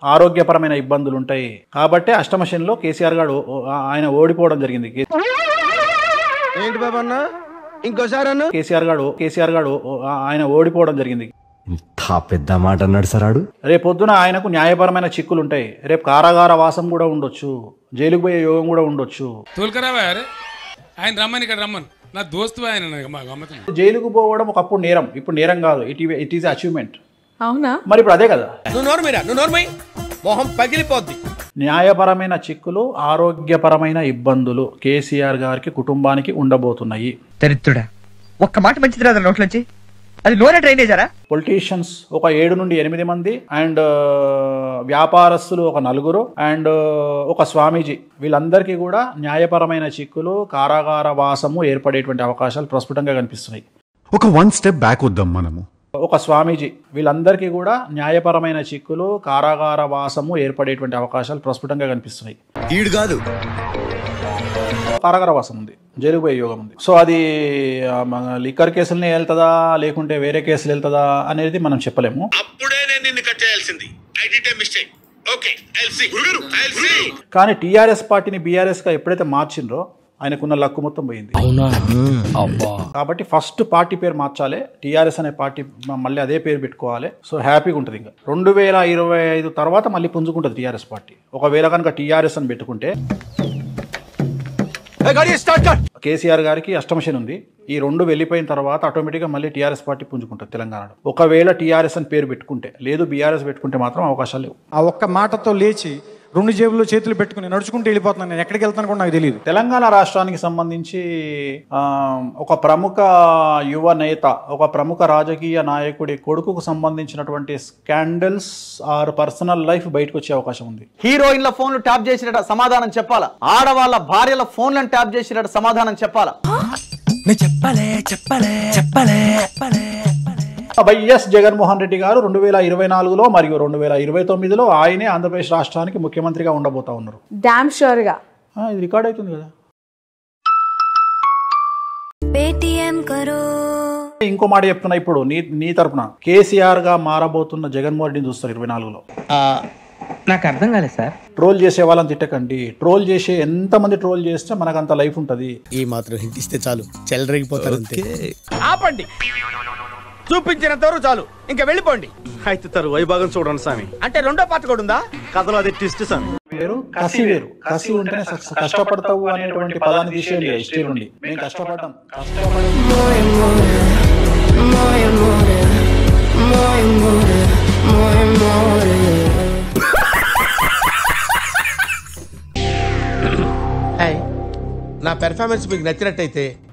ఆరోగ్యపరమైన ఇబ్బందులు ఉంటాయి కాబట్టి అష్టమ శనిలో కేసీఆర్ గారు ఓ- ఆయన ఓడిపోవడం జరిగింది కే- ఏంటి బాబా అన్న ఇంకోసారి అన్న కేసీఆర్ గారు కేసీఆర్ గారు ఓ- ఆయన ఓడిపోవడం జరిగింది ఇంత పెద్ద మాట అన్నాడు సార్ ఆడు రేపొద్దున ఆయనకు న్యాయపరమైన చిక్కులు ఉంటాయి రేపు కారాగార వాసం కూడా ఉండొచ్చు జైలుకు పోయే యోగం కూడా ఉండొచ్చు తోలుకరావా అరే ఆయన రమ్మని ఇక్కడ రమ్మని నా దోస్తు ఆయన నాకు మా గమ్మతం జైలుకు పోవడం ఒకప్పుడు నేరం ఇప్పుడు నేరం కాదు ఇట్ ఇట్ ఈస్ అచీవ్మెంట్ అవునా మరి ఇప్పుడు అదే కదా నువ్వు నోర్మిరా నువ్వు నోర్మై మొహం పగిలిపోద్ది న్యాయపరమైన చిక్కులు ఆరోగ్యపరమైన ఇబ్బందులు కేసీఆర్ గారికి కుటుంబానికి ఉండబోతున్నాయి దరిద్రుడా ఒక్క మాట మంచిది రాదు నోట్లోంచి అది నూనె డ్రైనేజారా పొలిటీషియన్స్ ఒక ఏడు నుండి ఎనిమిది మంది అండ్ వ్యాపారస్తులు ఒక నలుగురు అండ్ ఒక స్వామీజీ వీళ్ళందరికీ కూడా న్యాయపరమైన చిక్కులు కారాగార వాసము ఏర్పడేటువంటి అవకాశాలు ప్రస్ఫుటంగా కనిపిస్తున్నాయి ఒక వన్ స్టెప్ బ్యాక్ వద్దాం మనము ఒక స్వామీజీ వీళ్ళందరికీ కూడా న్యాయపరమైన చిక్కులు కారాగార వాసము ఏర్పడేటువంటి అవకాశాలు ప్రస్ఫుటంగా కనిపిస్తున్నాయి ఈడు కాదు కారాగార వాసం ఉంది జైలుకు పోయే యోగం ఉంది సో అది ఆ, మన లిక్కర్ కేసులనే వెళ్తుందా లేకుంటే వేరే కేసులు వెళ్తుందా అనేది మనం చెప్పలేము అప్పుడే నేను నిన్ను కట్ చేయాల్సింది I did a mistake okay ఎల్సి గురుగారు ఎల్సి కానీ టీఆర్ఎస్ పార్టీని బీఆర్ఎస్ గా ఎప్పుడైతే మార్చిండ్రో ఆయనకున్న లక్కు మొత్తం పోయింది కాబట్టి ఫస్ట్ పార్టీ పేరు మార్చాలి టీఆర్ఎస్ అనే పార్టీ మ- మళ్ళీ అదే పేరు పెట్టుకోవాలి సో హ్యాపీగా ఉంటుంది ఇంకా రెండు వేల ఇరవై ఐదు తర్వాత మళ్ళీ పుంజుకుంటుంది టీఆర్ఎస్ పార్టీ ఒకవేళ కనుక టీఆర్ఎస్ అని పెట్టుకుంటే కేసీఆర్ గారికి అష్టమశని ఉంది ఈ రెండు వెళ్ళిపోయిన తర్వాత ఆటోమేటిక్గా మళ్ళీ టీఆర్ఎస్ పార్టీ పుంజుకుంటుంది తెలంగాణలో ఒకవేళ టీఆర్ఎస్ అని పేరు పెట్టుకుంటే లేదు బీఆర్ఎస్ పెట్టుకుంటే మాత్రం అవకాశాలు లేవు ఆ ఒక్క మాటతో లేచి రెండు జేబుల్లో చేతులు పెట్టుకుని నడుచుకుంటూ వెళ్ళిపోతున్నాను నేను ఎక్కడికి వెళ్తాను కూడా నాకు తెలియదు తెలంగాణ రాష్ట్రానికి సంబంధించి ఆ, ఒక ప్రముఖ యువ నేత ఒక ప్రముఖ రాజకీయ నాయకుడి కొడుకుకు సంబంధించినటువంటి స్కాండల్స్ ఆర్ పర్సనల్ లైఫ్ బయటకు వచ్చే అవకాశం ఉంది హీరోయిన్ల ఫోన్లు ట్యాప్ చేసినట్టు సమాధానం చెప్పాలా ఆడవాళ్ళ భార్యల ఫోన్లను ట్యాప్ చేసినట్టు సమాధానం చెప్పాలా వైఎస్ జగన్మోహన్ రెడ్డి గారు రెండు వేల ఇరవై నాలుగులో మరియు రెండు వేల ఇరవై తొమ్మిదిలో ఆయనే ఆంధ్రప్రదేశ్ రాష్ట్రానికి ముఖ్యమంత్రిగా ఉండబోతా ఉన్నారు డామ్ షూర్గా ఆ, ఇది రికార్డ్ అవుతుంది కదా पेटीएम करो ఇంకో మాట చెప్తున్నా ఇప్పుడు నీ నీ తరపున కేసీఆర్ గా మారబోతున్న జగన్మోహన్ రెడ్డిని చూస్తారు ఇరవై నాలుగులో నాకు అర్థం కాలేదు సార్ ట్రోల్ చేసే వాళ్ళని తిట్టకండి ట్రోల్ చేసే ఎంతమంది ట్రోల్ చేస్తే మనకు అంత లైఫ్ ఉంటుంది ఈ మాత్రం హింట్ ఇస్తే చాలు చెలరేగిపోతారు అంతే ఆపండి చూపించినంత వరకు చాలు ఇంకా వెళ్ళిపోండి అయితే తరు వైభాగం చూడండి స్వామి అంటే రెండో పార్ట్ కూడా ఉందా కథలో అది ట్విస్ట్ స్వామి వేరు కసి వేరు కసి ఉంటేనే సక్సెస్ కష్టపడతావు అనేటువంటి పదాన్ని తీసేయండి హిస్టరీ నుండి మేము కష్టపడ్డాం కష్టపడి నా పెర్ఫార్మెన్స్ మీకు నచ్చినట్టయితే